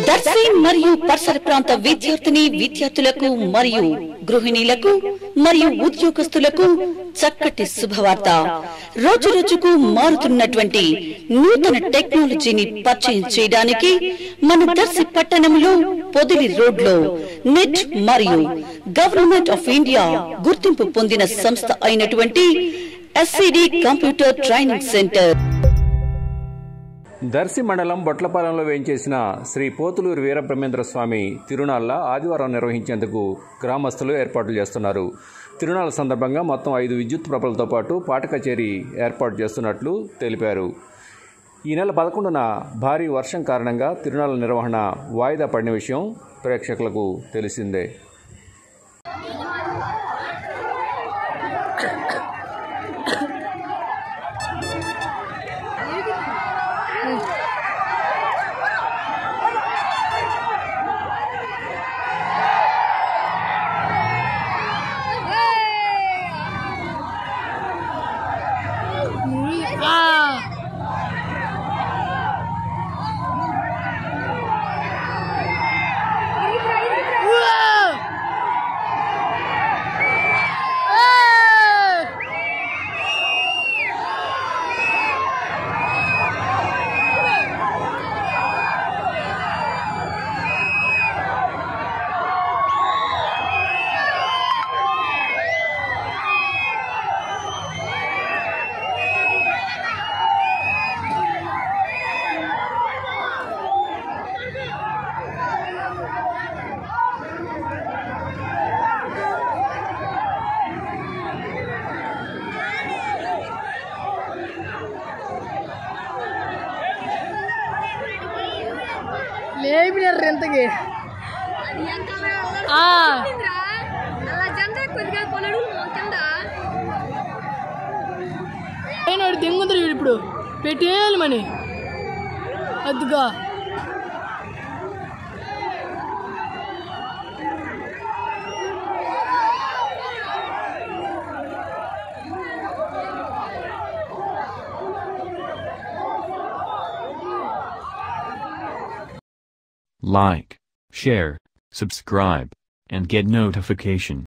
దర్శి మరియు పరిసర ప్రాంత విద్యార్థిని విద్యార్థులకు మరియు గృహిణీలకు మరియు ఉద్యోగస్తులకు చక్కటి శుభవార్త రోజు రోజుకు మారుతున్నటువంటి నూతన టెక్నాలజీని పరిచయం చేయడానికి మన దర్శి పట్టణంలో పొదిలి రోడ్లో నెట్ మరియు గవర్నమెంట్ ఆఫ్ ఇండియా గుర్తింపు పొందిన సంస్థ అయినటువంటి SCD computer training centre Darsi మండలం బొట్లపాలెంలో వేయించేసిన శ్రీ పోతులూరు వీరబ్రహ్మేంద్ర స్వామి తిరునాళ్ళ ఆదివారం నిర్వహించేందుకు గ్రామస్తులు ఏర్పాట్లు చేస్తున్నారు తిరునాళ్ళ సందర్భంగా మొత్తం ఐదు విద్యుత్ ప్రభలతో పాటు పాట కచేరీ ఏర్పాటు చేస్తున్నట్లు తెలిపారు ఈ నెల పదకొండున భారీ వర్షం కారణంగా తిరునాళ్ళ నిర్వహణ వాయిదా పడిన విషయం ప్రేక్షకులకు తెలిసిందే లేపినారు ఎంతకి ఆ. అలా జంట కొద్దిగా కొనడు కింద పైన వాడు దింగుతారు వీడు ఇప్పుడు పెట్టేయాలి మని అద్దుగా Like, share, subscribe, and get notification.